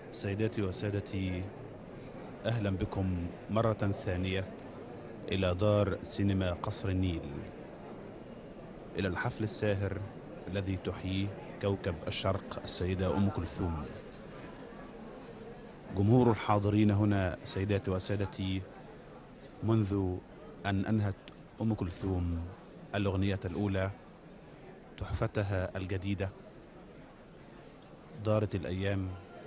سيداتي وسادتي أهلا بكم مرة ثانية إلى دار سينما قصر النيل إلى الحفل الساهر الذي تحييه كوكب الشرق السيدة أم كلثوم جمهور الحاضرين هنا سيداتي وسادتي منذ أن أنهت أم كلثوم الأغنية الأولى تحفتها الجديدة دارت الأيام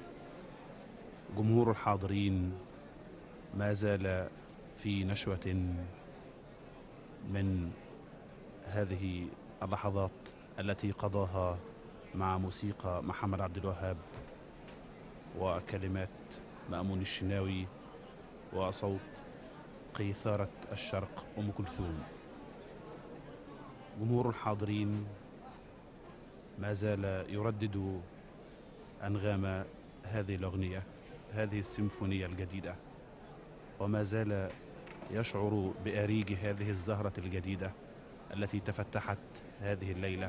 جمهور الحاضرين ما زال في نشوة من هذه اللحظات التي قضاها مع موسيقى محمد عبد الوهاب وكلمات مأمون الشناوي وصوت قيثارة الشرق أم كلثوم جمهور الحاضرين ما زال يردد أنغام هذه الأغنية هذه السيمفونية الجديدة وما زال يشعر بأريج هذه الزهرة الجديدة التي تفتحت هذه الليلة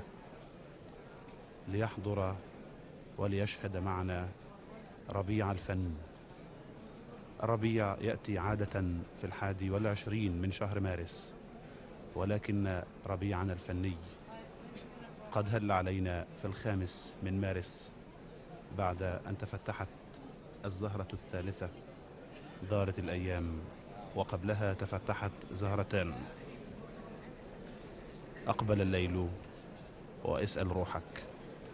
ليحضر وليشهد معنا ربيع الفن الربيع يأتي عادة في الحادي والعشرين من شهر مارس ولكن ربيعنا الفني قد هل علينا في الخامس من مارس بعد أن تفتحت الزهرة الثالثة دارت الأيام وقبلها تفتحت زهرتان أقبل الليل واسأل روحك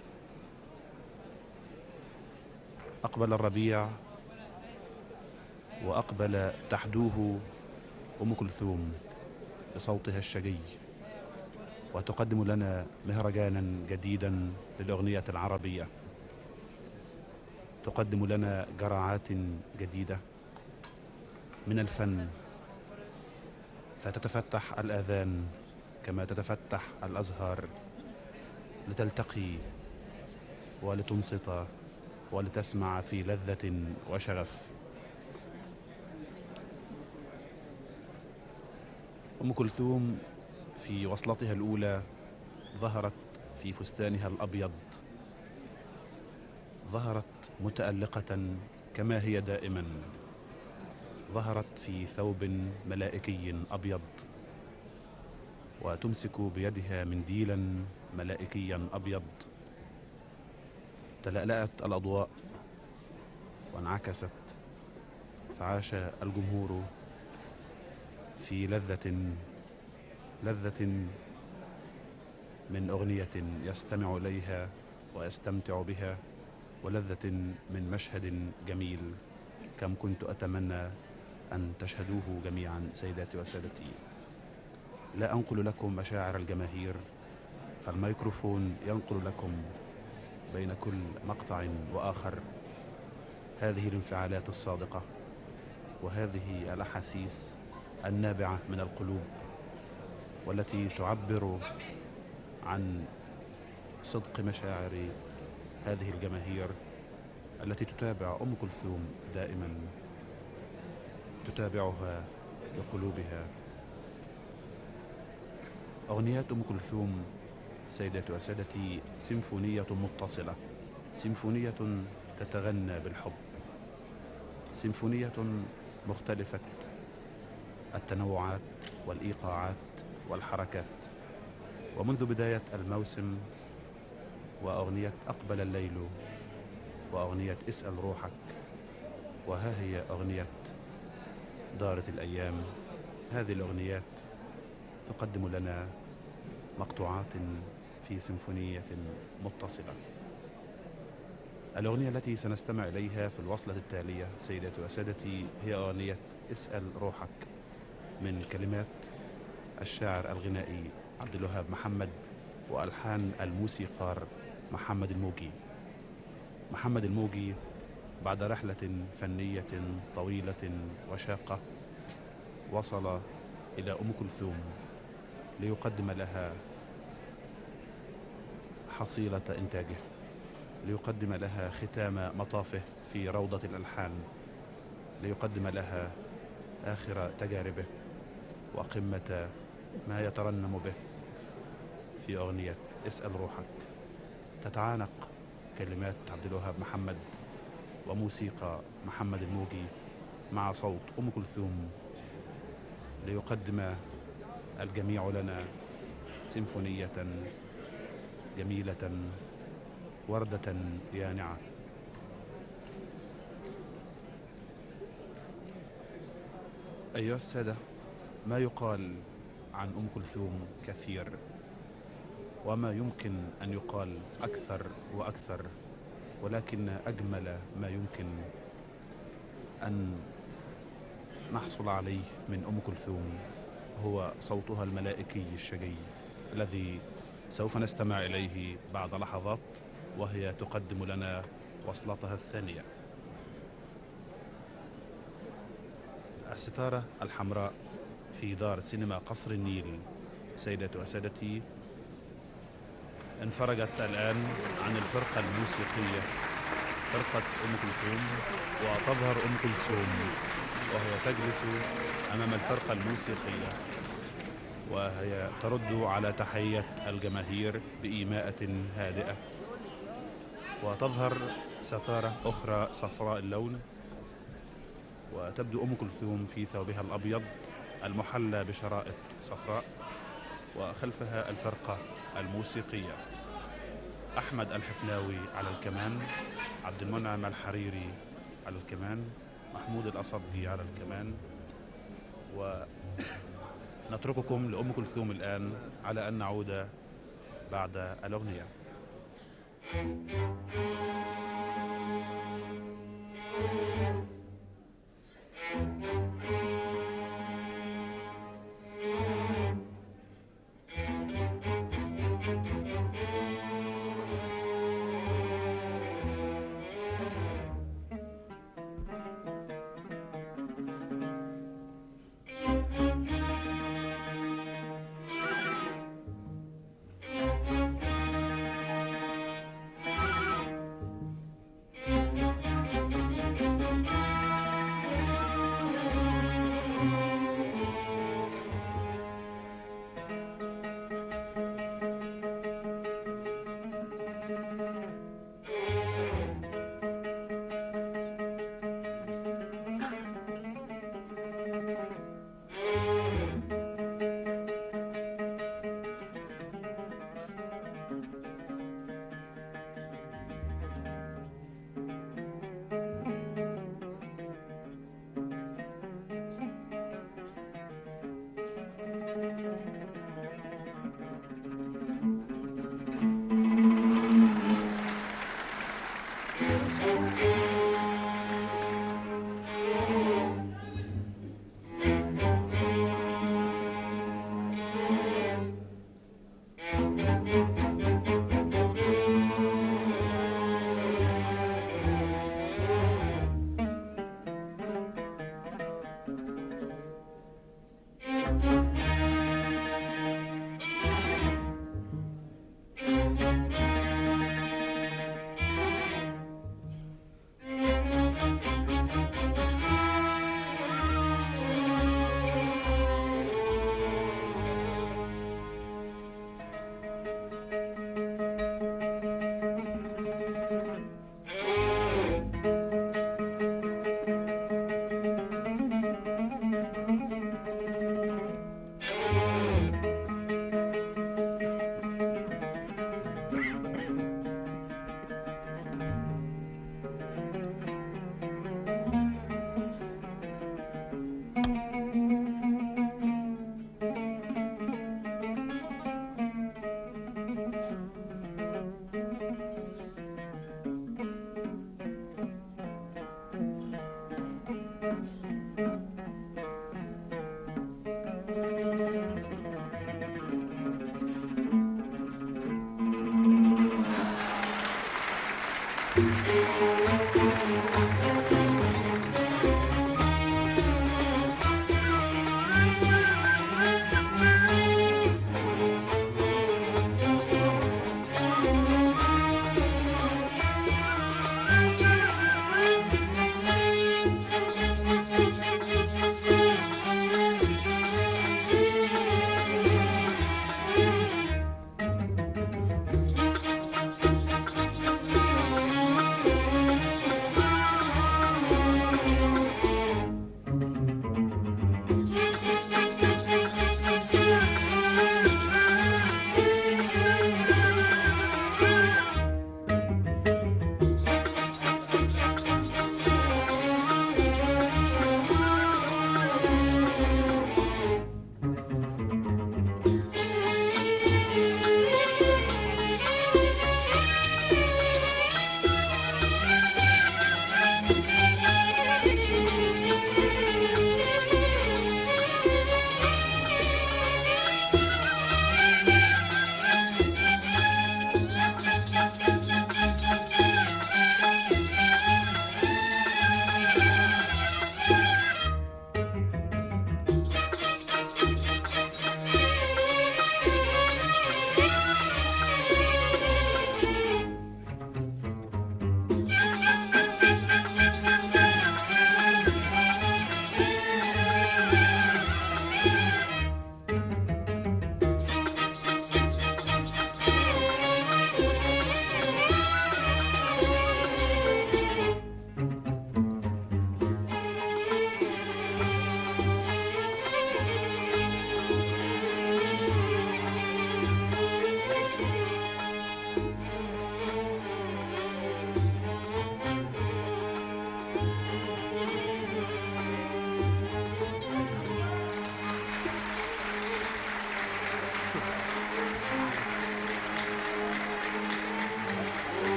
أقبل الربيع وأقبل تحدوه أم كلثوم بصوتها الشجي وتقدم لنا مهرجانا جديدا للأغنية العربية تقدم لنا جرعات جديدة من الفن فتتفتح الآذان كما تتفتح الأزهار لتلتقي ولتنصت ولتسمع في لذة وشغف أم كلثوم في وصلتها الأولى ظهرت في فستانها الأبيض ظهرت متألقة كما هي دائما ظهرت في ثوب ملائكي أبيض وتمسك بيدها منديلا ملائكيا أبيض تلألأت الأضواء وانعكست فعاش الجمهور في لذة لذة من أغنية يستمع إليها ويستمتع بها ولذة من مشهد جميل كم كنت أتمنى أن تشهدوه جميعا سيداتي وسادتي لا أنقل لكم مشاعر الجماهير فالميكروفون ينقل لكم بين كل مقطع وآخر هذه الانفعالات الصادقة وهذه الأحاسيس النابعة من القلوب والتي تعبر عن صدق مشاعر هذه الجماهير التي تتابع أم كلثوم دائما تتابعها بقلوبها أغنيات أم كلثوم سيداتي وسادتي سيمفونية متصلة سيمفونية تتغنى بالحب سيمفونية مختلفة التنوعات والإيقاعات والحركات ومنذ بداية الموسم وأغنية أقبل الليل وأغنية اسأل روحك وها هي أغنية دارت الأيام هذه الأغنيات تقدم لنا مقطوعات في سيمفونية متصلة الأغنية التي سنستمع إليها في الوصلة التالية سيداتي وسادتي هي أغنية اسأل روحك من كلمات الشاعر الغنائي عبد الوهاب محمد وألحان الموسيقار محمد الموجي محمد الموجي بعد رحلة فنية طويلة وشاقة وصل إلى أم كلثوم ليقدم لها حصيلة إنتاجه ليقدم لها ختام مطافه في روضة الألحان ليقدم لها آخر تجاربه وقمة ما يترنم به في أغنية اسأل روحك تتعانق كلمات عبد الوهاب محمد وموسيقى محمد الموجي مع صوت أم كلثوم ليقدم الجميع لنا سيمفونية جميلة وردة يانعة أيها السادة ما يقال عن أم كلثوم كثير وما يمكن أن يقال أكثر وأكثر ولكن أجمل ما يمكن أن نحصل عليه من أم كلثوم هو صوتها الملائكي الشجي الذي سوف نستمع إليه بعد لحظات وهي تقدم لنا وصلتها الثانية الستارة الحمراء في دار سينما قصر النيل سيداتي وسادتي انفرجت الآن عن الفرقة الموسيقية فرقة أم كلثوم وتظهر أم كلثوم وهي تجلس أمام الفرقة الموسيقية وهي ترد على تحية الجماهير بإيماءة هادئة وتظهر ستارة أخرى صفراء اللون وتبدو أم كلثوم في ثوبها الأبيض المحلى بشرائط صفراء وخلفها الفرقة الموسيقية أحمد الحفلاوي على الكمان عبد المنعم الحريري على الكمان محمود الأصبجي على الكمان ونترككم لأم كلثوم الآن على أن نعود بعد الأغنية Thank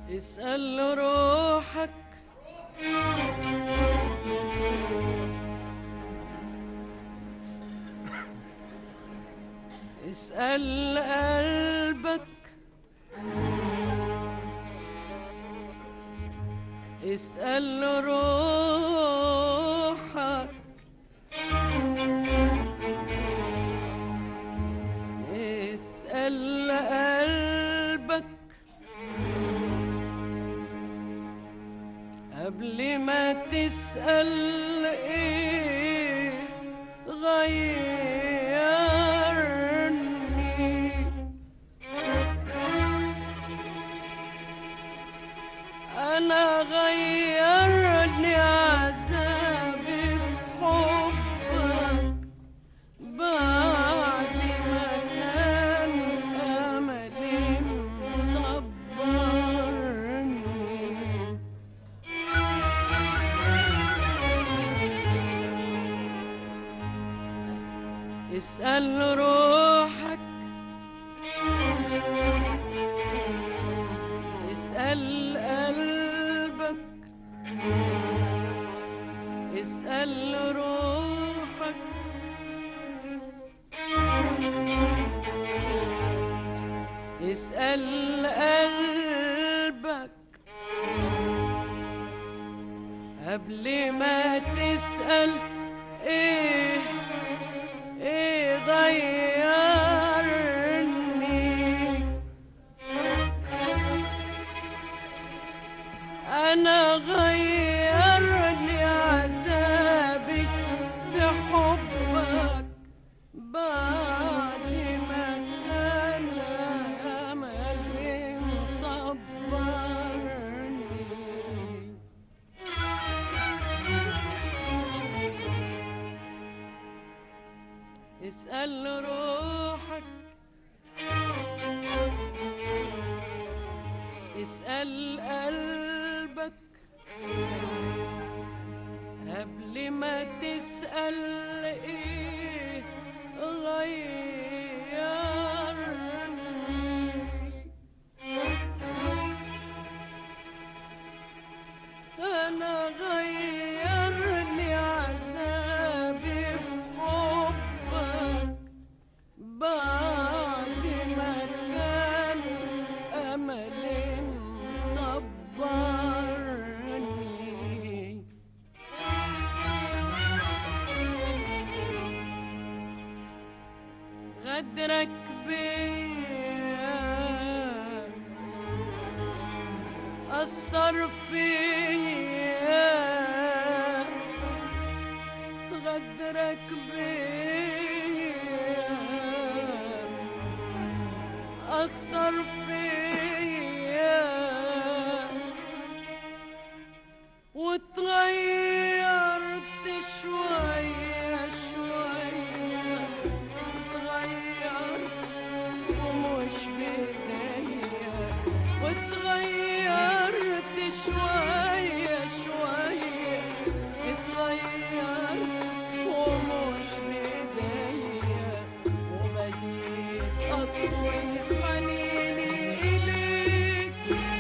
اسأل روحك اسأل قلبك اسأل روحك اسأل قلبك قبل ما تسأل ايه غيرني انا غيرني عذابي في حبك بعد ما كان املي مصبرني اسأل روحك اسأل قلبك اسأل روحك اسأل قلبك قبل ما تسأل ايه ايه غيرني انا غيرني عذابي في حبك بعد ما كان املي مصبرني اسأل روحك اسأل قلبك قبل ما تسأل ايه غيرني انا غيرني عذابي في حبك بعد ما كان املي مصبرني غدرك بيا أثر فيا غدرك بيا أثر فيا وتغيرت شوية شوية اتغيرت ومش بإيديا واتغيرت شوية شوية اتغيرت ومش بإيديا وبديت أطوي حنيني إليك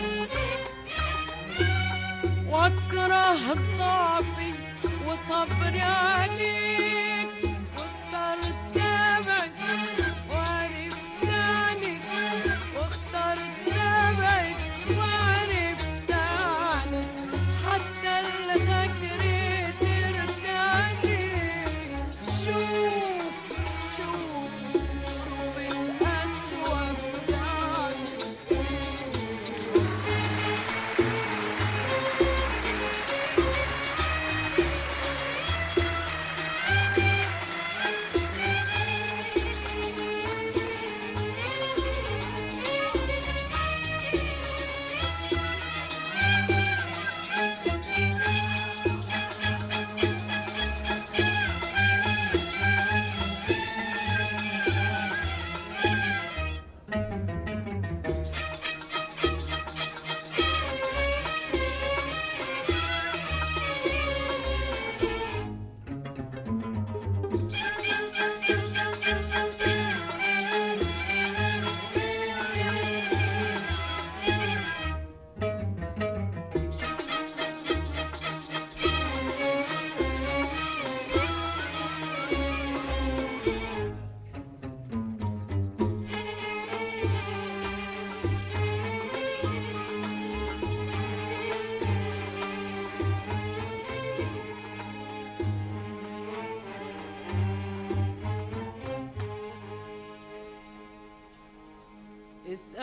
واكره ضعفي وصبري عليك واخترت ابعد وعرفت عنك واخترت ابعد وعرفت عنك حتى الغدر ترجعني شوف شوف شوف القسوة بتاعتي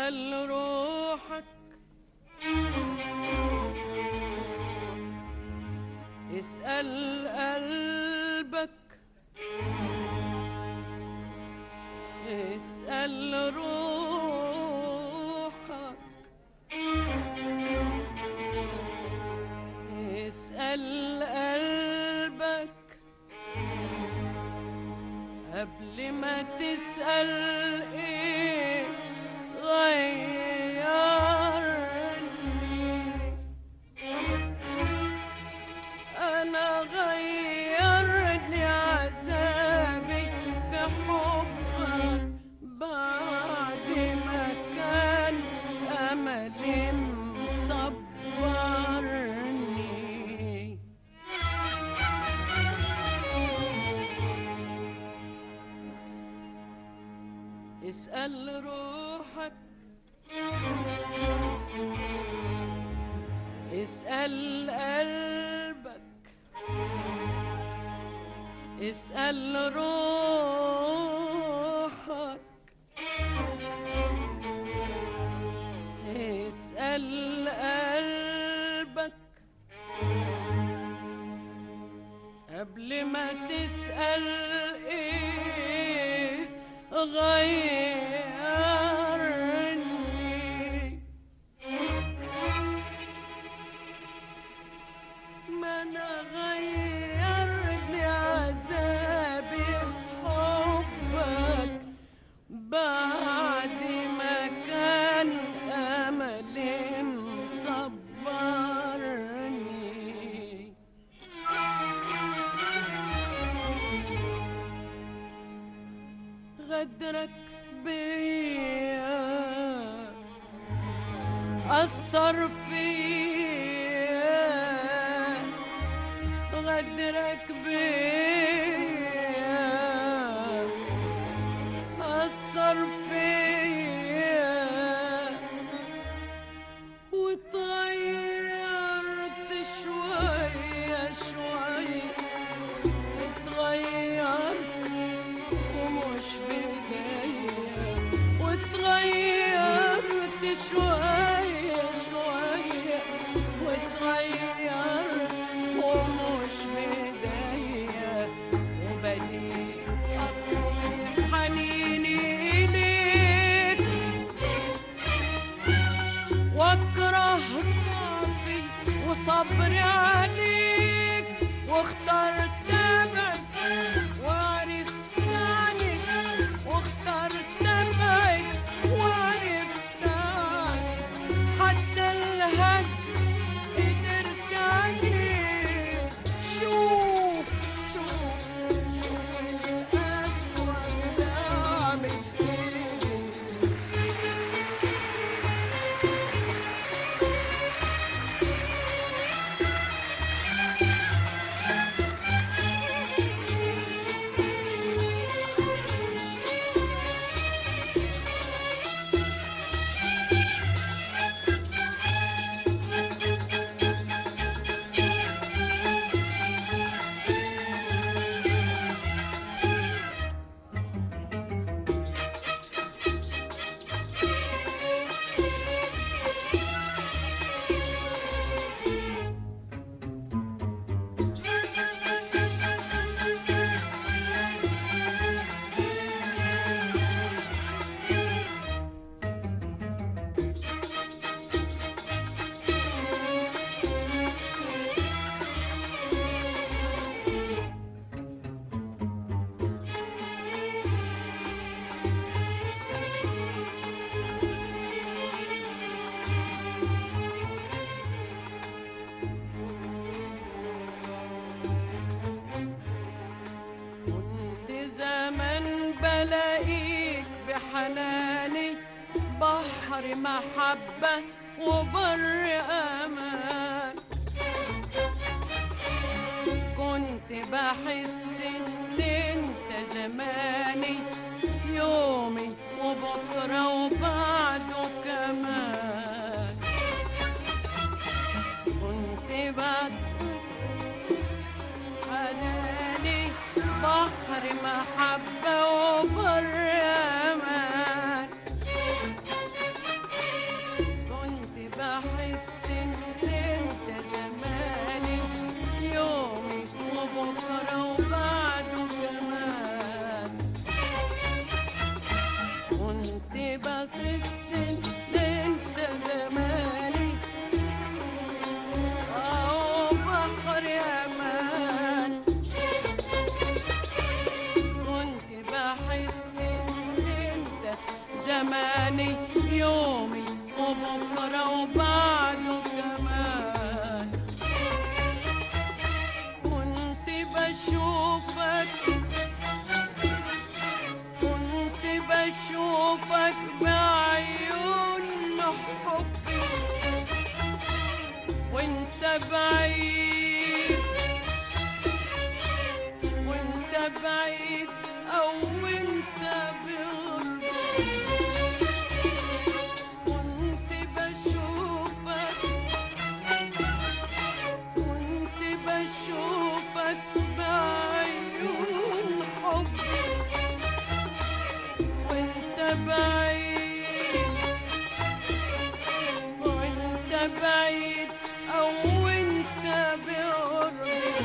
اسأل روحك اسأل قلبك اسأل روحك اسأل قلبك قبل ما تسأل ايه غيرني انا غيرني عذابي في حبك بعد ما كان املي مصبرني اسأل روحك اسأل قلبك اسأل روحك اسأل قلبك قبل ما تسأل ايه غيرني ما انا غيرني عذابي في حبك بعد ما كان املي مصبرني غدرك بيا أثر فيا غدرك بيا أثر فيا واتغيرت شوية شوية اتغيرت ومش بداية واتغيرت شوية شوية واتغيرت ومش بداية وبديت أطيح حنيني إليك واكره ضعفي وصبري عليك واخترت ابعد وعرفت عنك واخترت ابعد وعرفت عنك حتى الهد قدرت عليك شوف شوف شوف الأسوأ ده عامل ايه كنت زمان بلاقيك بحناني بحر محبة وبر أمان كنت بحس إن أنت زماني يومي وبكرة وبعده كمان كنت بعد حناني بحر محبة وبر أمان بعيد وانت بعيد او انت بغربة كنت بشوفك كنت بشوفك بعيون حب وانت بعيد وانت بعيد او انت بقرب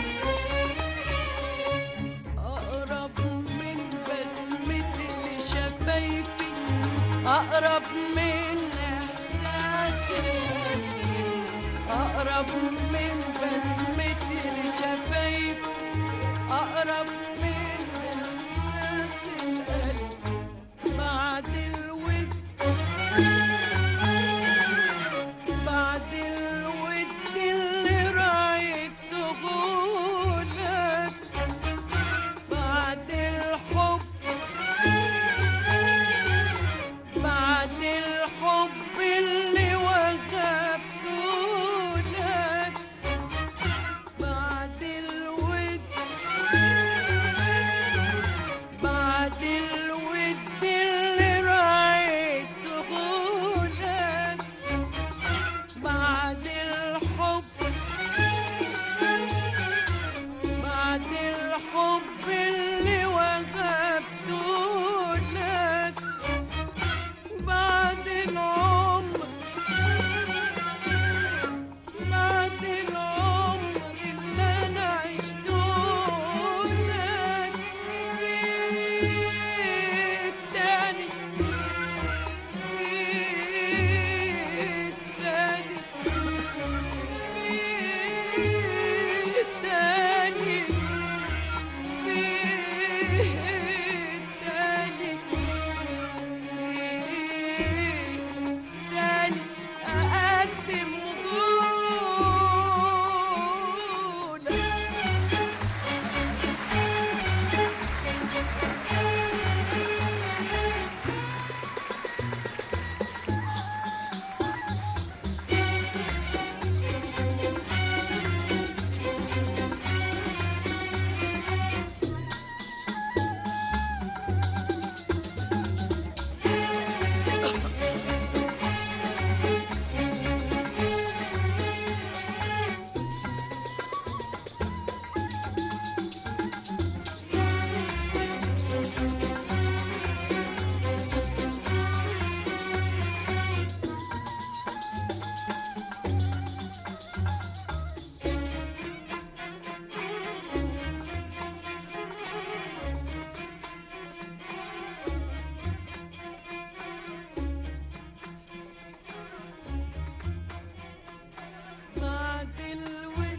اقرب من بسمة شفايفي اقرب من احساس القلب اقرب من بسمة شفايفي اقرب من احساس القلب بعد الود بعد الود اللي رايت تقولك بعد الحب بعد الحب اللي وهبتولك بعد الود بعد الود اللي رايت تقولك بعد الحب بعد الحب اللي وهبتولك بعد العمر بعد العمر اللي انا عشتولك فيه تاني فيه تاني فيه تاني فيه تاني تاني أقدم قولك بعد الود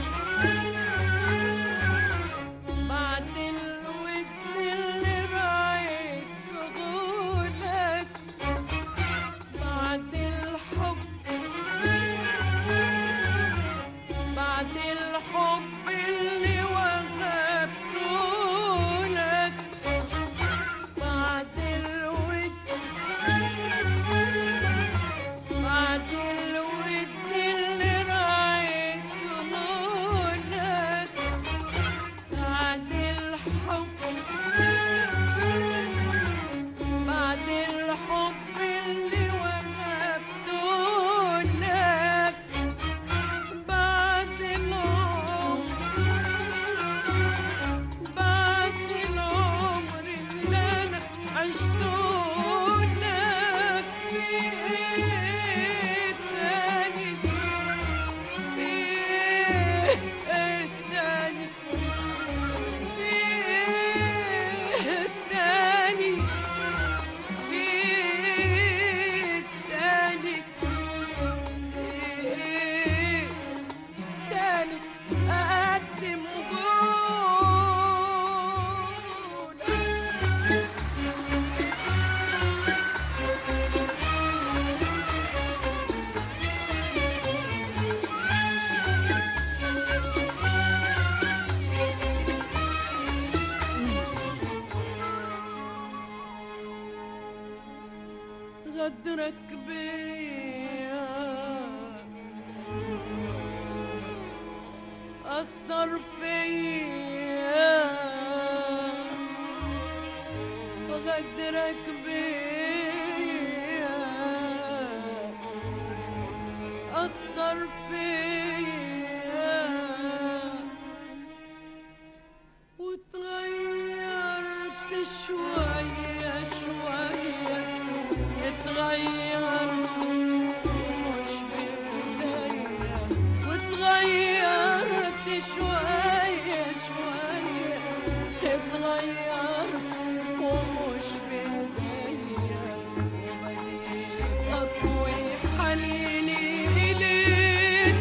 بعد الود اللي رايت تقولك بعد الحب بعد الحب اللي وهبتولك بعد الود بعد الود اللي رايت تقولك بعد الحب بعد الحب اللي وهبتولك بعد العمر بعد العمر اللي انا عشتولك فيه تاني فيه تاني فيه تاني فيه تاني فيه تاني أقدم قولك غدرك بيا أثر فيا غدرك بيا أثر فيا وتغيرت شوية شوية اتغيرت مش بإيديا وتغيرت شوية شوية اتغيرت ومش بإيديا وبديت أطوي حنيني إليك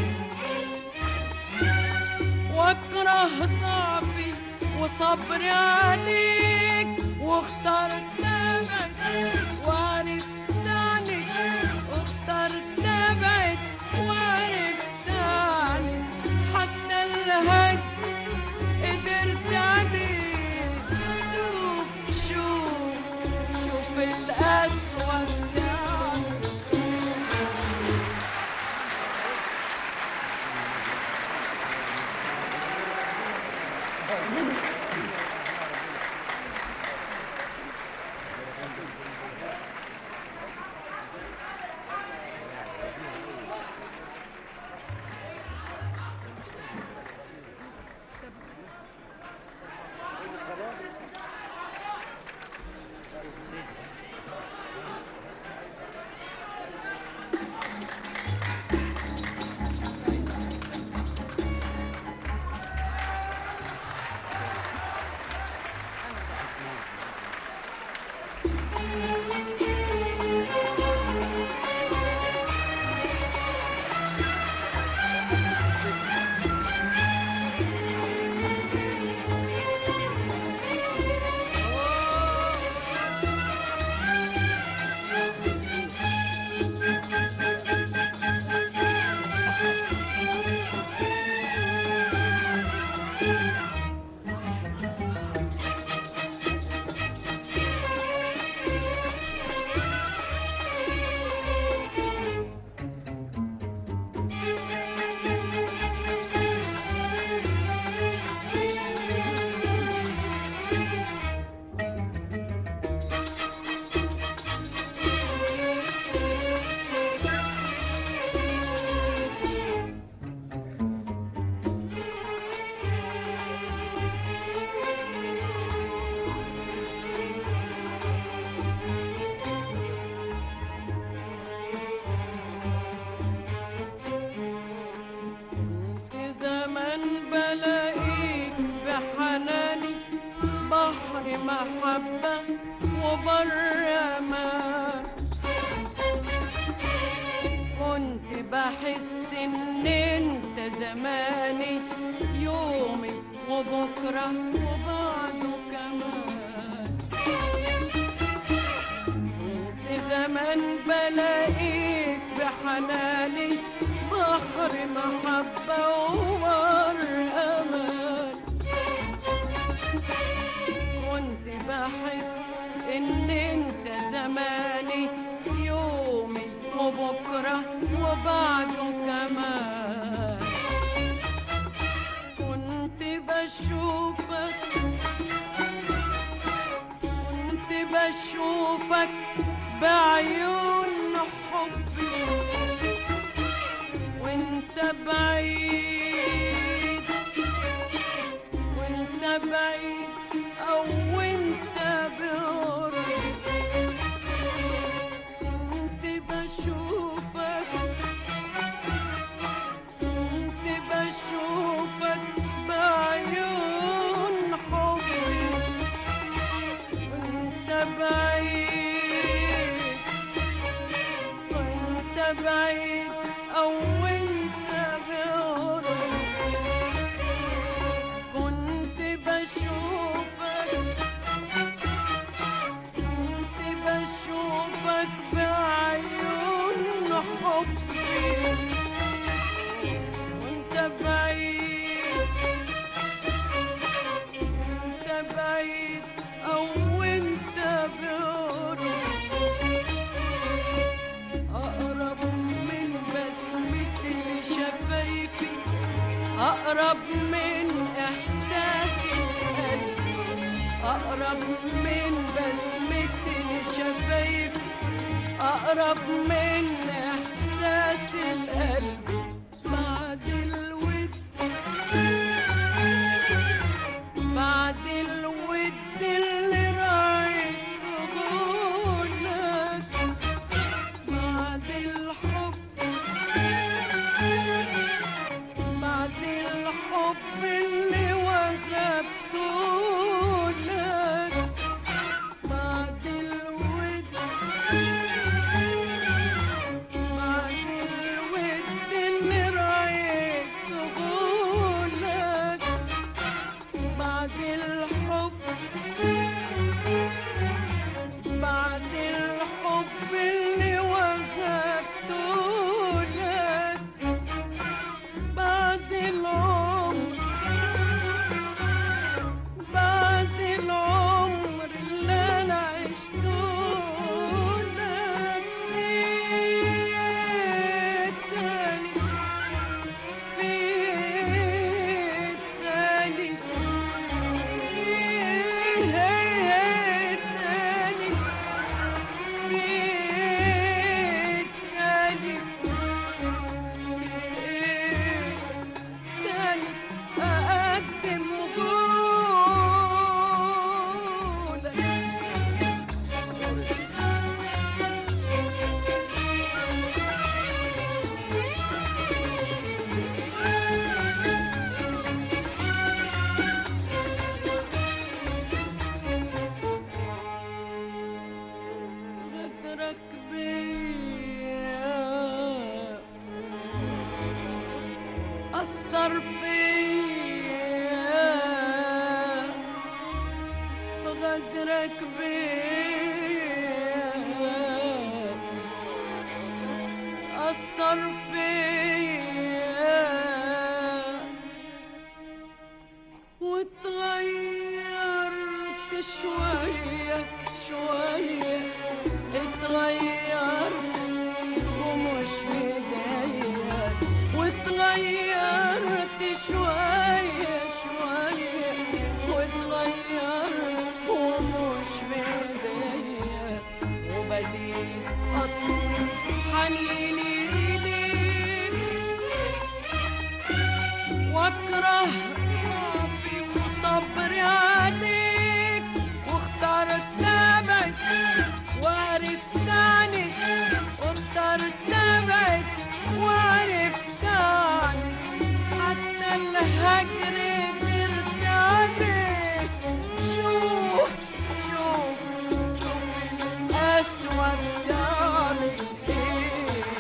واكره ضعفي وصبري عليك واخترت ابعد وعرفت عنك واخترت ابعد وعرفت عنك حتى الهج قدرت عليه شوف شوف شوف الأسود عنك كنت زمان بلاقيك بحناني بحر محبة وبر أمان كنت بحس إن أنت زماني يومي وبكرة وبعده كمان كنت زمان بلاقيك بحناني بحر محبة وبر أمان كنت بحس إن أنت زماني يومي وبكرة وبعده كمان كنت بشوفك كنت بشوفك بعيون حبي وانت بعيد وانت بعيد او وانت بقرب كنت بشوفك كنت بشوفك بعيون حبي وانت بعيد وانت بعيد او انت بعيد أقرب من إحساس القلب أقرب من بسمة الشفايف أقرب من إحساس القلب بعد الود بعد الود اللي رايته لك بعد الحب بعد الحب اللي وهبته لك بعد الود بعد الود اللي رايته لك بعد الحب بعد الحب اللي وهبته لك بعد العمر بعد العمر اللي انا عشته لك فيه تاني فيه تاني فيه تاني فيه تاني فيه تاني أقدم قولك غدرك بيا أثر فيا غدرك بيا أثر فيا وتغيرت شوية شوية اتغيرت ومش مضايق وتغيرت شوية شوية وتغيرت ومش مضايق وبديت أطلب حنيني إليك واكره ضعفي وصبري عليك واخترت ابعد وعرفت عنك واخترت ابعد وعرفت عنك حتى الهجر قدرت عليك شوف شوف شوف الأسود تعمل ايه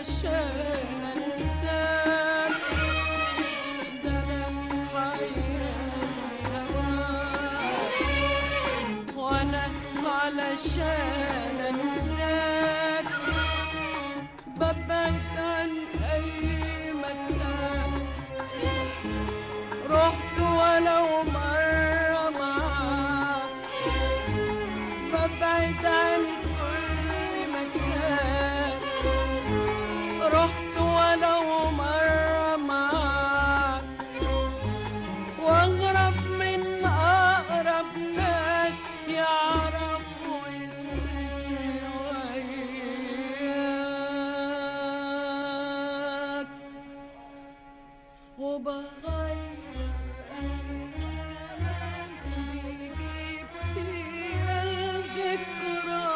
علشان انساك ده انا حيران هواك وانا علشان انساك ببعد عن اي مكان رحت ولو مرة معاك ببعد عن كل مكان رحت ولو مرة معاك واغرب من اقرب ناس يعرفوا الستر وياك وبغير أي كلام بيجيب سيرة الذكرى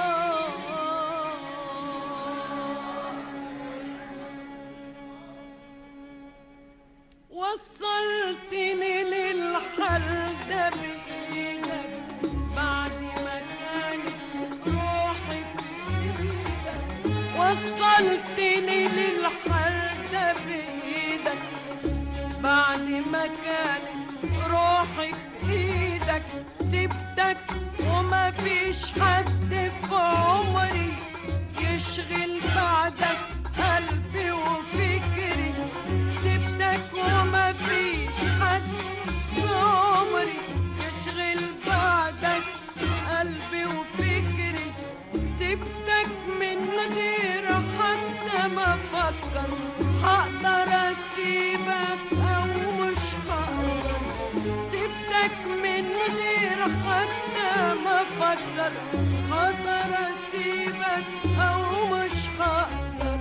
وصلتني للحل ده بإيدك بعد ما كانت روحي في إيدك وصلتني للحل ده بإيدك بعد ما كانت روحي في ايدك سبتك وما فيش حد في عمري يشغل بعدك قلبي وفكري سبتك وما فيش حد في عمري يشغل بعدك قلبي وفكري سبتك من غير حتى ما افكر هقدر اسيبك او مش هقدر سبتك من غير حتى ما افكر هقدر اسيبك او مش هقدر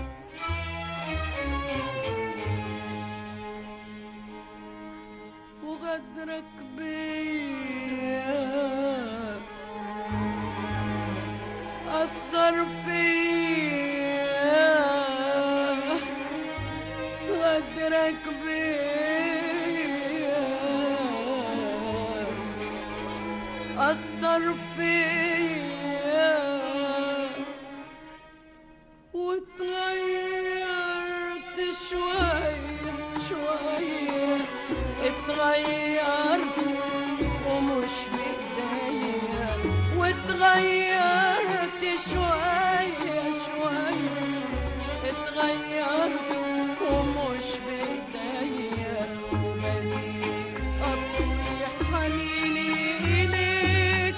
وغدرك بيا أثر فيا غدرك بيا أثر فيا واتغيرت شوية شوية اتغيرت ومش بإيديا واتغيرت شوية شوية اتغيرت ومش بإيديا وبديت أطوي حنيني إليك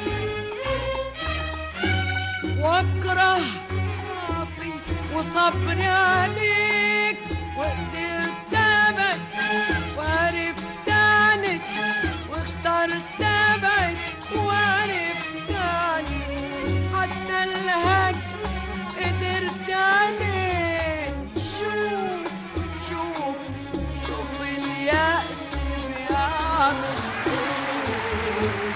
واكره ضعفي وصبري عليك وقدرت ابعد وعرفت عنك واخترت ابعد وعرفت عنك حتى الهجر قدرت عليك شوف شوف شوف اليأس بيعمل ايه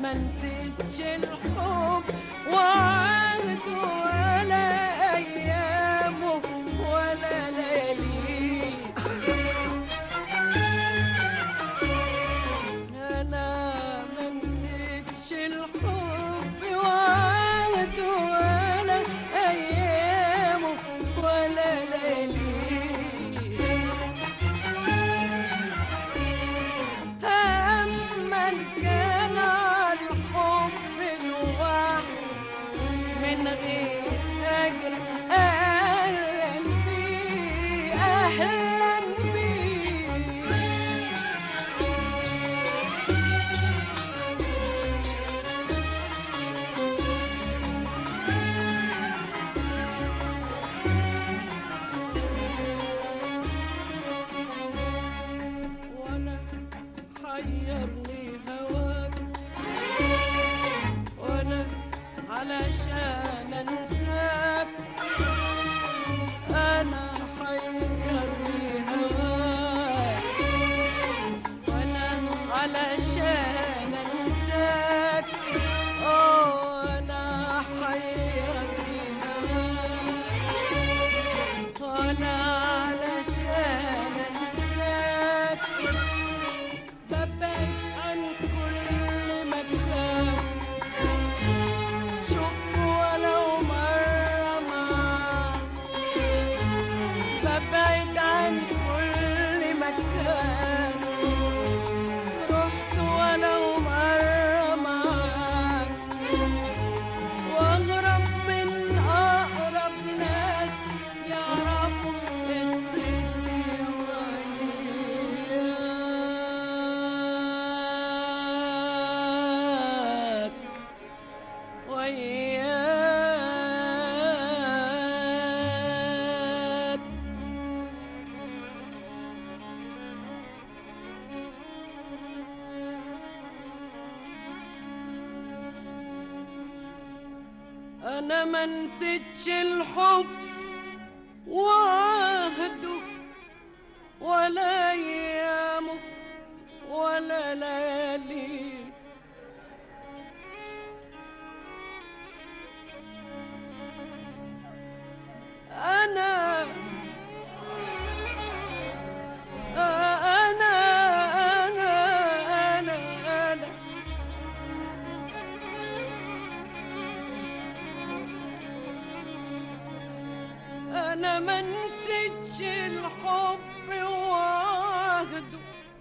ما نسيتش الحب وعهده ولا ايامه ولا لياليه انا ما نسيتش الحب وعهده ولا ايامه ولا لياليه أما كان الحب الواحد من غير أجر أهلا بيه أهلا بيه وانا حيرني هواك وانا علشان انساك انا حيرني هواك وانا علشان انساك اه انا حيرني هواك وانا علشان انساك ببعد عن كل مكان شوف ولو مرة معاك ببعد عن كل مكان رحت ولو مرة معاك واغرب من اقرب ناس يعرفوا قصتي وياك وياك انا ما نسيتش الحب وعهده ولا ايامه ولا لياليه انا انا انا انا انا انا ما نسيتش الحب وعهده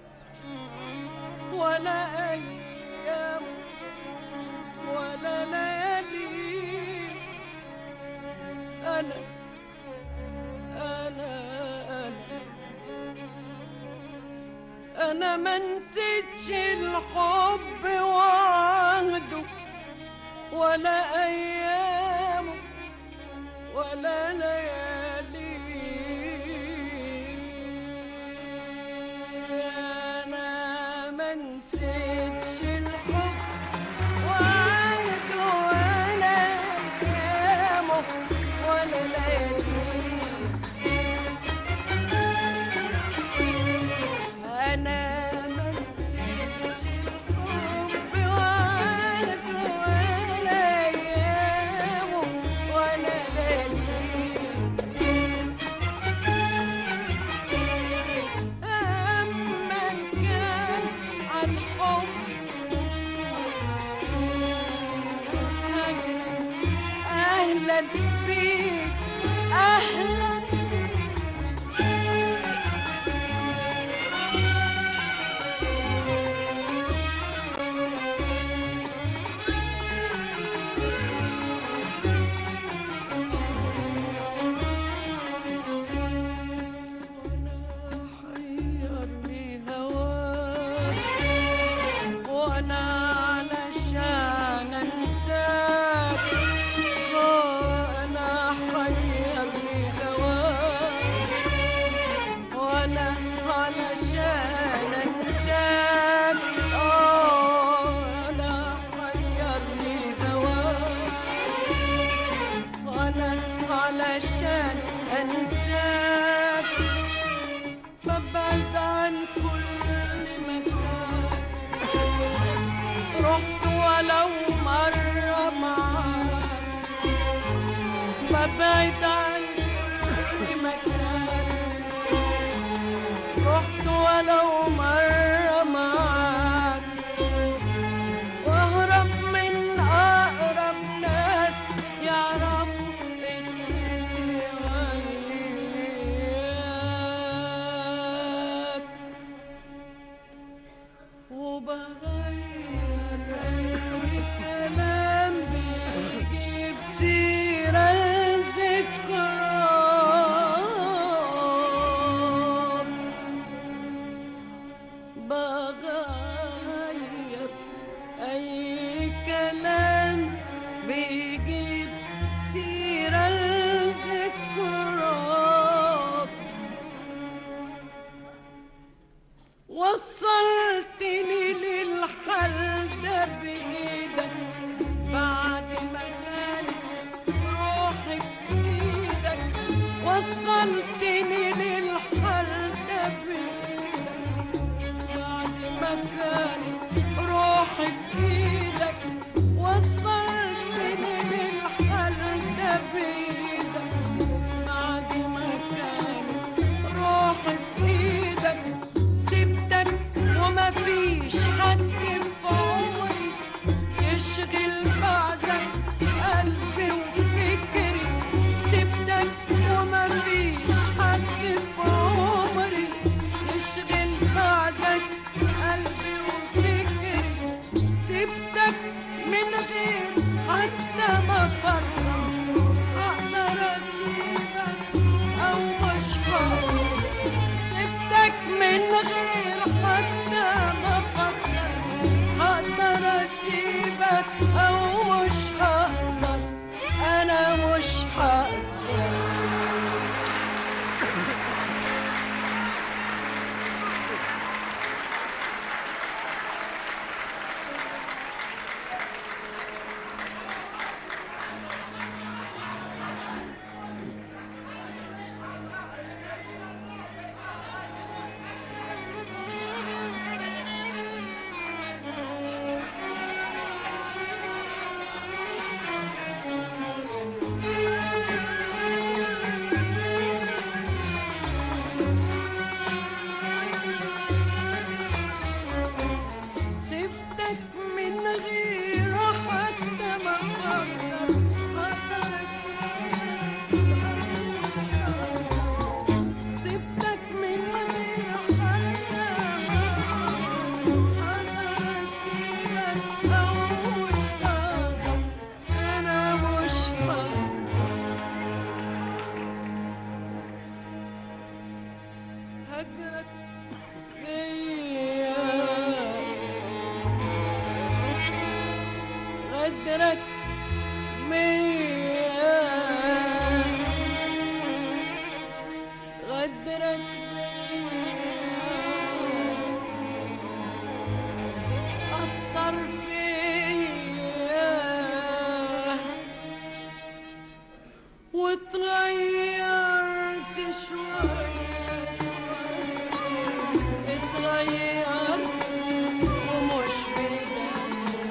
ولا ايام ولا ليالي انا انا انا انا ما نسيتش الحب وعهده ولا ايامه ولا ليالي انا ما نسيتش الحب وعهده ولا ايامه ولا ليالي انا ما نسيتش الحب وعهده ولا ايامه ولا ليالي اما كان عن حب اهلا بيك اهلا بيك حيرني هواك وانا علشان انساك وانا حيرني هواك وانا علشان انساك اه انا حيرني هواك وانا علشان انساك ببعد عن كل مكان رحت ولو مرة معاك ببعد عن كل مكان رحت ولو مرة معاك واهرب من اقرب ناس يعرفوا قصتي وياك وبغير اي كلام بيجيب سيرة الذكرى بغير أي كلام بيجيب سيرة الذكرى وصلتني للحل ده بإيدك بعد ما كانت روحي في إيدك وصلتني للحل ده بإيدك بعد ما كانت روحي في ايدك وصلتني للحل ده بايدك بعد ما كانت روحي في ايدك سبتك وما فيش حد في عمري يشغل بعدك قلبي وفكري سبتك وما فيش حد في عمري يشغل بعدك قلبي وفكري سبتك من غير حتى ما افكر اقدر اسيبك او مش هقدر سبتك من غير حتى ما افكر هقدر اسيبك او مش هقدر انا مش هقدر سبتك من غير حتى ما افكر هقدر سبتك من غير حتى ما هقدر اسيبك او مش هقدر انا مش هقدر هجرك فيا غدرك بيا غدرك بيا أثر فيا وتغيرت شوية شوية اتغيرت ومش بداية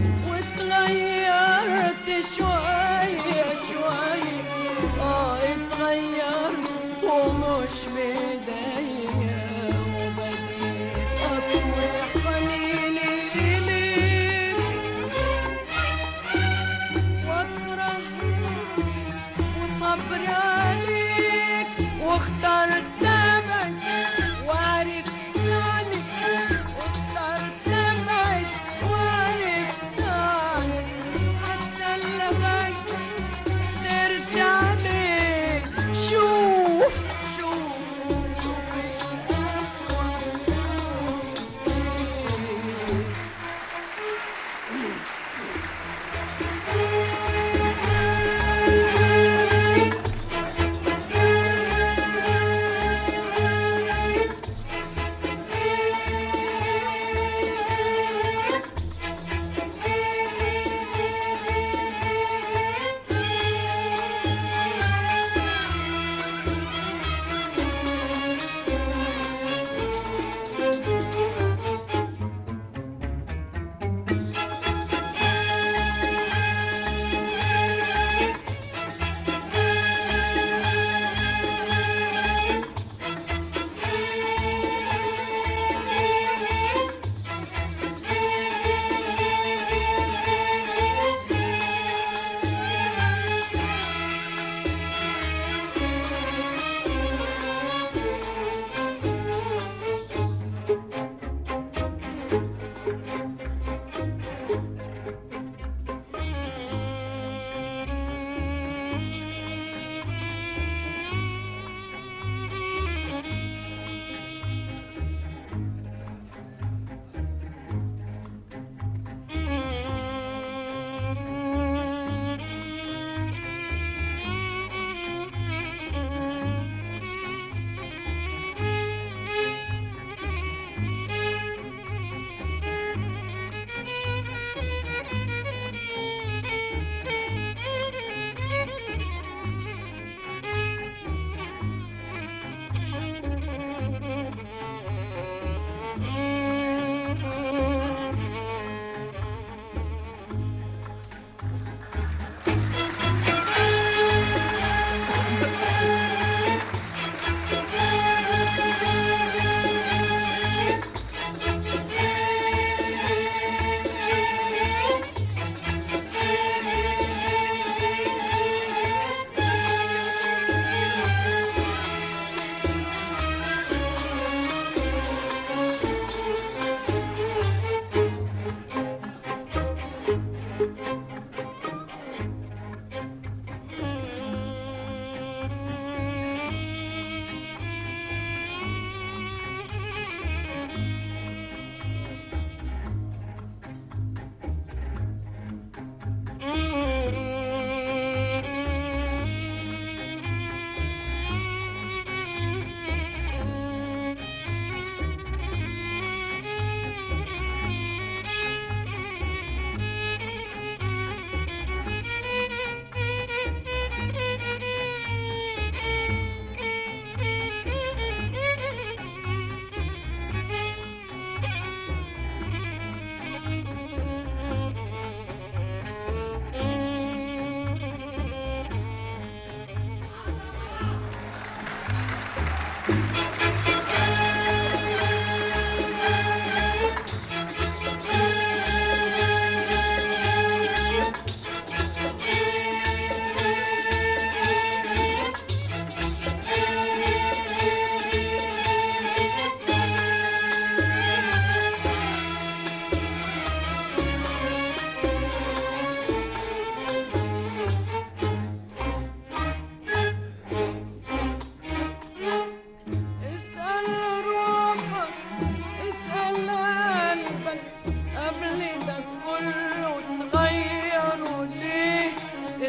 واتغيرت شوية شوية اه اتغيرت ومش بداية وبديت اطوي حنيني اليك واكره وصبر عليك واخترت تبعك وعرفت عنك واخترت تبعك وعرفت عنك حتى اللي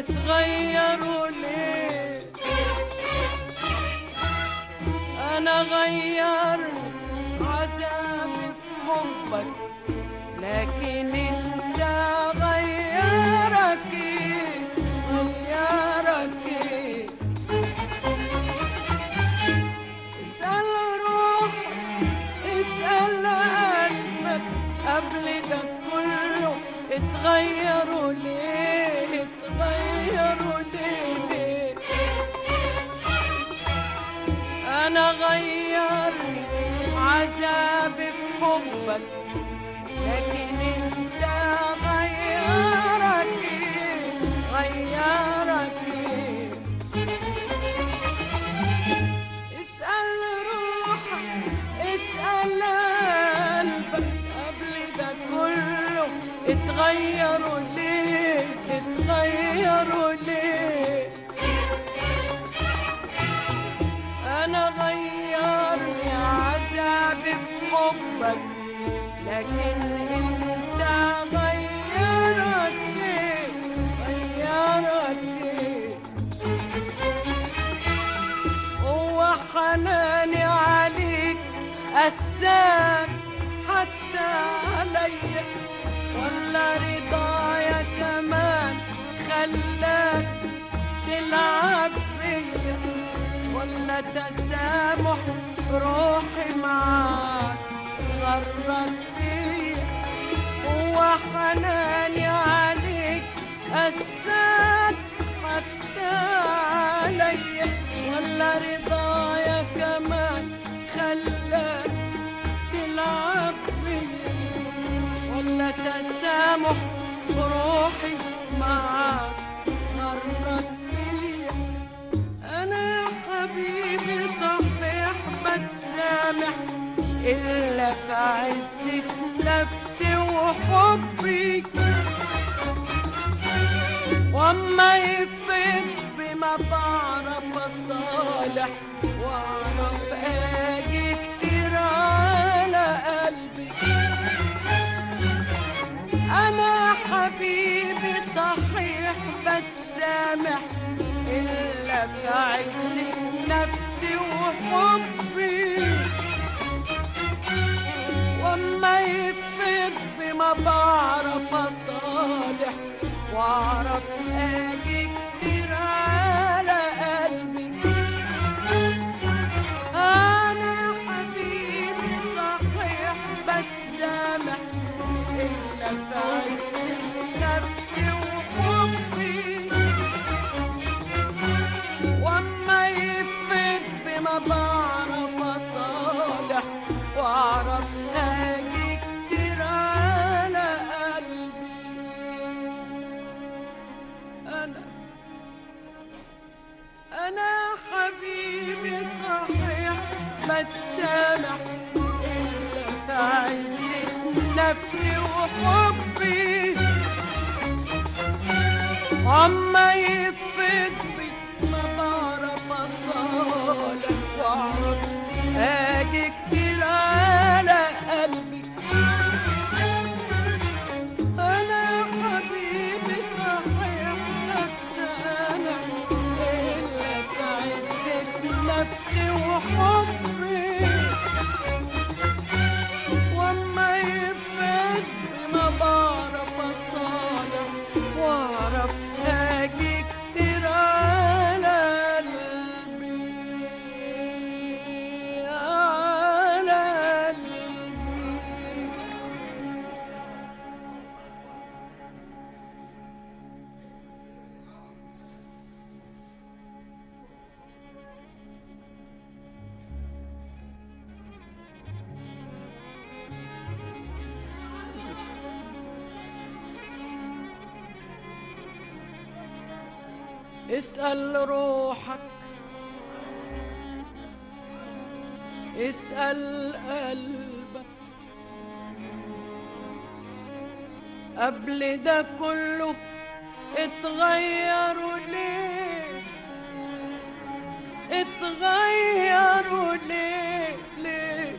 اتغيروا ليه انا غيرني عذابي في حبك لكن انت غيرك ايه غيرك ايه اسأل روحك اسأل قلبك قبل ده كله اتغيروا ليه اتغيروا ليه انا غيرني عذابي في حبك لكن انت غيرك ايه غيرك ايه اسأل روحك اسأل قلبك قبل ده كله اتغيروا ليه اتغيروا ليه انا غيرني عذابي في حبك لكن انت غيرك ايه غيرك ايه هو حناني عليك قساك حتى عليا ولا رضايا كمان خلاك تلعب بيا ولا تسامح روحي معاك غرك فيا هو حناني عليك قساك حتى عليا ولا رضايا كمان خلاك تلعب بيا ولا تسامح روحي معاك غرك فيا انا يا حبيبي صحيح بتسامح الا في عزة نفسي وحبي واما يفيد بما بعرف اصالح واعرف اجي كتير على قلبي انا حبيبي صحيح بتسامح الا في عزة نفسي وحبي واما يفيد بما بعرف اصالح واعرف اجي كتير على قلبي انا حبيبي صحيح بتسامح الا في عز نفسي وحبي واما يفيد بما بعرف اصالح واعرف اجي كتير على قلبي انا انا حبيبي صحيح بتسامح الا في عز نفسي وحبي عما يفيد بي ما بعرف اصالح واعرف اجي كتير على قلبي انا حبيبي صحيح بتسامح الا في عزة نفسي وحبي واما يفيد ما بعرف اصالح واعرف اجي كتير على قلبي على قلبي اسأل روحك اسأل قلبك قبل ده كله اتغيروا ليه اتغيروا ليه ليه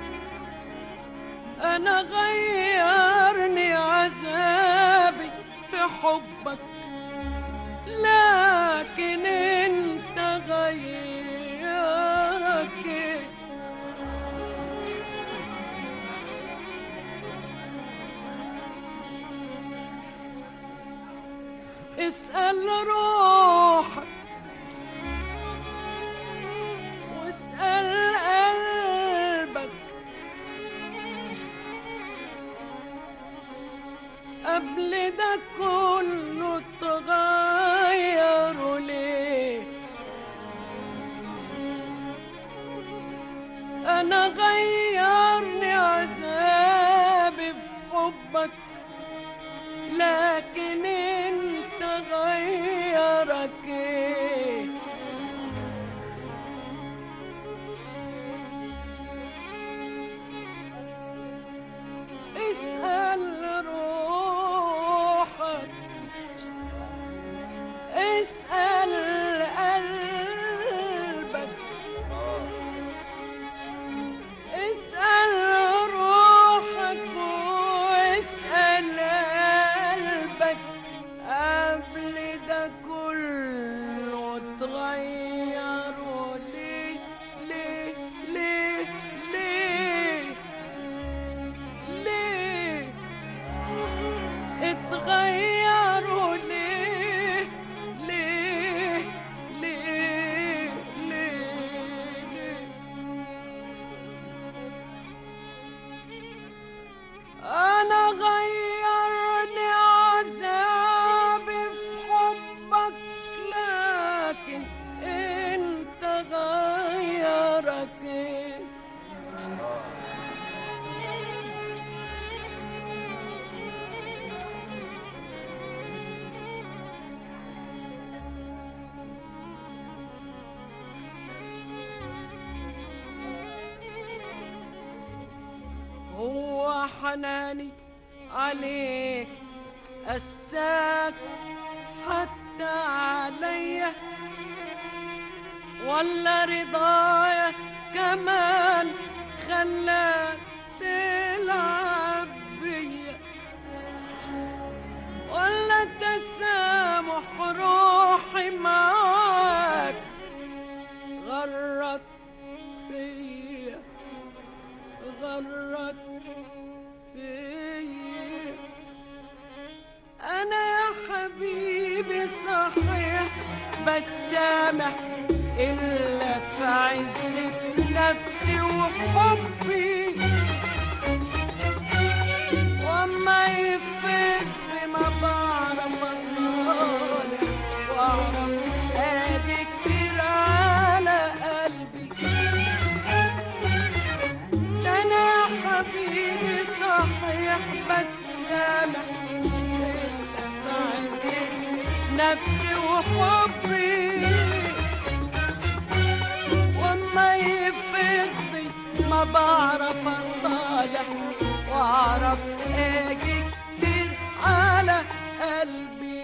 انا غيرني عذابي في اسأل روحك واسأل قلبك قبل ده كله اتغيروا ليه انا غيرني عذابي في حبك لكن انت غيرك ايه اسأل روحك اسأل قلبك اسأل روحك واسأل قلبك قبل ده كله اتغيروا ليه ليه ليه ليه ليه اتغيروا ليه ليه ليه ليه ليه أنا غيرني عذابي في حبك لكن أنت غيرك إيه هو حناني عليك قساك حتى عليا ولا رضايا كمان خلاك تلعب بيا ولا تسامح روحي معاك غرك فيا غرك فيا انا يا حبيبي صحيح بتسامح الا في عزة نفسي وحبي وما يفيد بما بعرف اصالح واعرف ادي كتير على قلبي ده انا يا حبيبي صحيح بتسامح الا في عزة نفسي وحبي وما يفيد بي ما بعرف اصالح واعرف اجي كتير على قلبي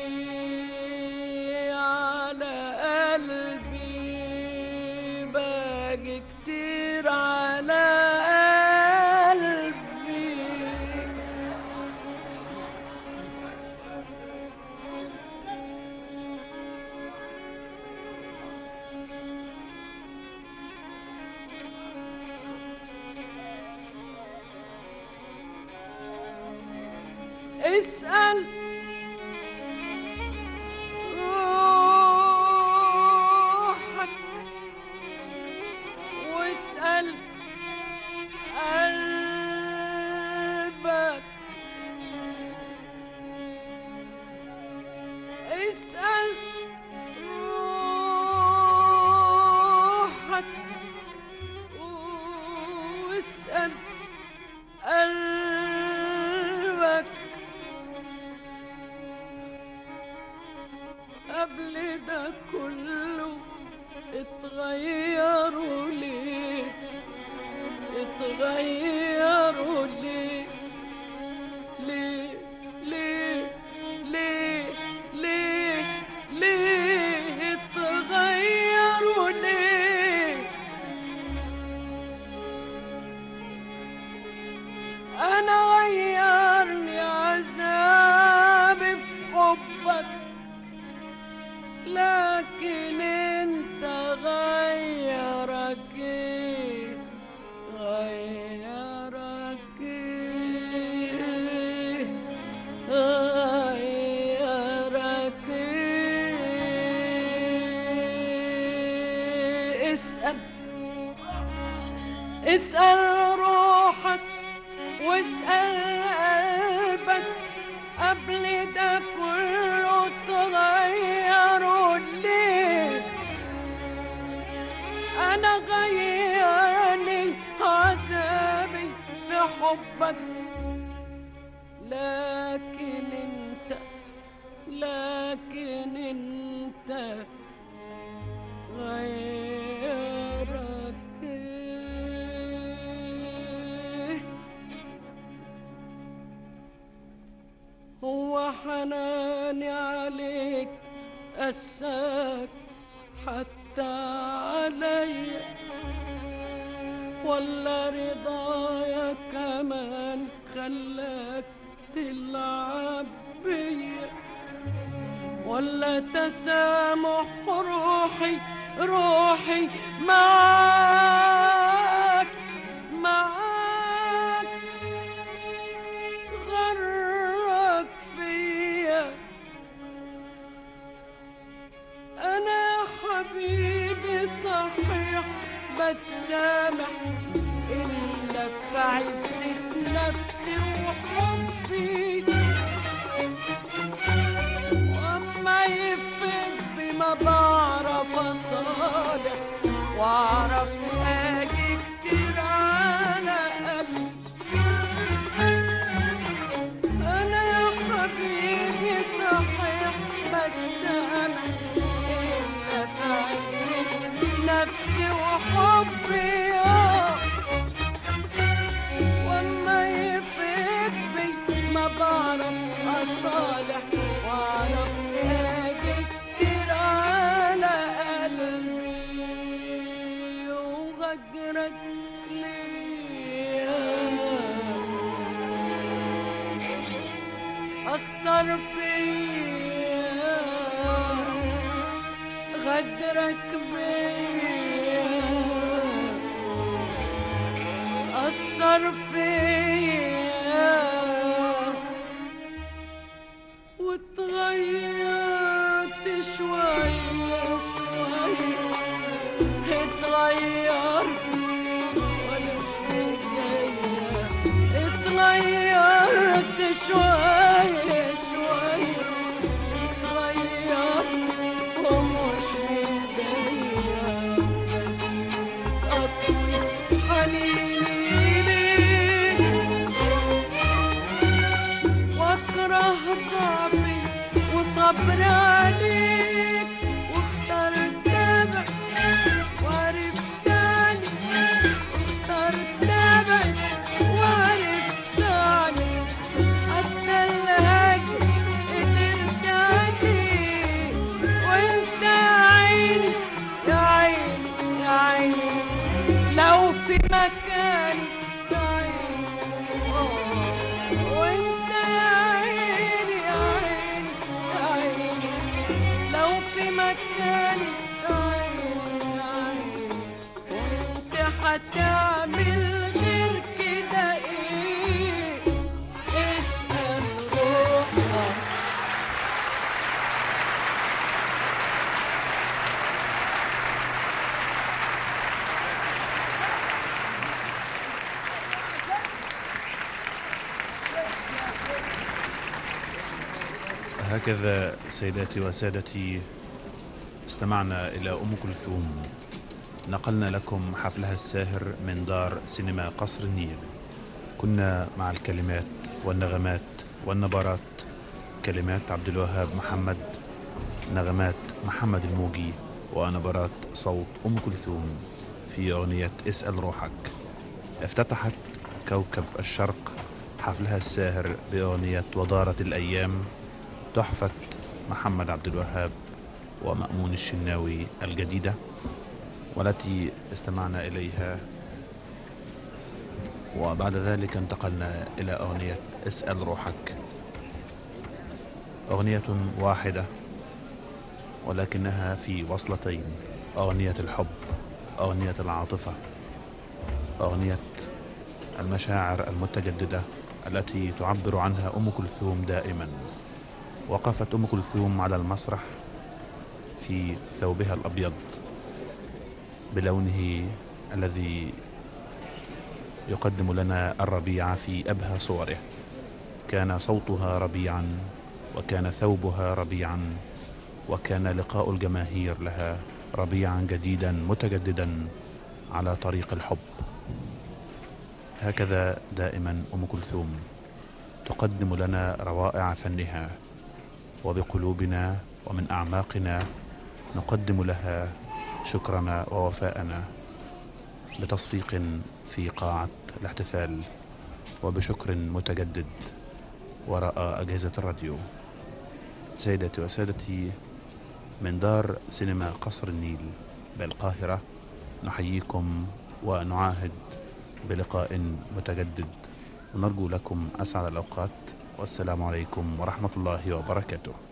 على قلبي باجي كتير على قلبي اسأل روحك واسأل قلبك اسأل روحك واسأل قلبك اسأل اسأل روحك واسأل قلبك قبل ده كله تغيروا ليه أنا غيرني عذابي في حبك لكن انت لكن انت غيرك إيه؟ هو حناني عليك قساك حتى عليا ولا رضايا كمان خلاك تلعب بيا ولا تسامح روحي روحي معاك معاك غرك فيا انا حبيبي صحيح بتسامح الا في عزة نفسي وحبي واما يفيد بما بعرف اصالح واعرف اجي كتير على قلبي انا يا حبيبي صحيح بتسامح الا في عزة نفسي وحبي آه. واما يفيد بي ما بعرف اصالح واعرف اجي كتير على قلبي وغجرك ليا أثر فيا غدرك بيا أثر فيا واتغيرت شوية شوية اتغيرت ولا شوية اتغيرت شوية شوية اتغيرت ومش بداية أطوي حنيني ليك واكره ضعفي وصبر عليك واخترت تبع وعرفت عني واخترت تبع وعرفت عني حتى الهجر قدرت عليه وانت يا عيني يا عيني يا عيني لو في مكاني يا عيني آه. وانت يا عيني يا عيني يا عيني لو في مكاني يا عيني يا عيني وانت هتعمل غير كده ايه اسأل روحك هكذا سيداتي وسادتي استمعنا إلى أم كلثوم نقلنا لكم حفلها الساهر من دار سينما قصر النيل كنا مع الكلمات والنغمات والنبرات كلمات عبد الوهاب محمد نغمات محمد الموجي ونبرات صوت أم كلثوم في أغنية اسأل روحك افتتحت كوكب الشرق حفلها الساهر بأغنية ودارت الأيام تحفة محمد عبد الوهاب ومأمون الشناوي الجديدة والتي استمعنا إليها وبعد ذلك انتقلنا إلى أغنية اسأل روحك أغنية واحدة ولكنها في وصلتين أغنية الحب أغنية العاطفة أغنية المشاعر المتجددة التي تعبر عنها أم كلثوم دائما وقفت أم كلثوم على المسرح في ثوبها الأبيض بلونه الذي يقدم لنا الربيع في أبهى صوره كان صوتها ربيعا وكان ثوبها ربيعا وكان لقاء الجماهير لها ربيعا جديدا متجددا على طريق الحب هكذا دائما ام كلثوم تقدم لنا روائع فنها وبقلوبنا ومن اعماقنا نقدم لها شكرنا ووفاءنا بتصفيق في قاعه الاحتفال وبشكر متجدد وراء اجهزه الراديو سيدتي وسادتي من دار سينما قصر النيل بالقاهرة نحييكم ونعاهد بلقاء متجدد ونرجو لكم أسعد الأوقات والسلام عليكم ورحمة الله وبركاته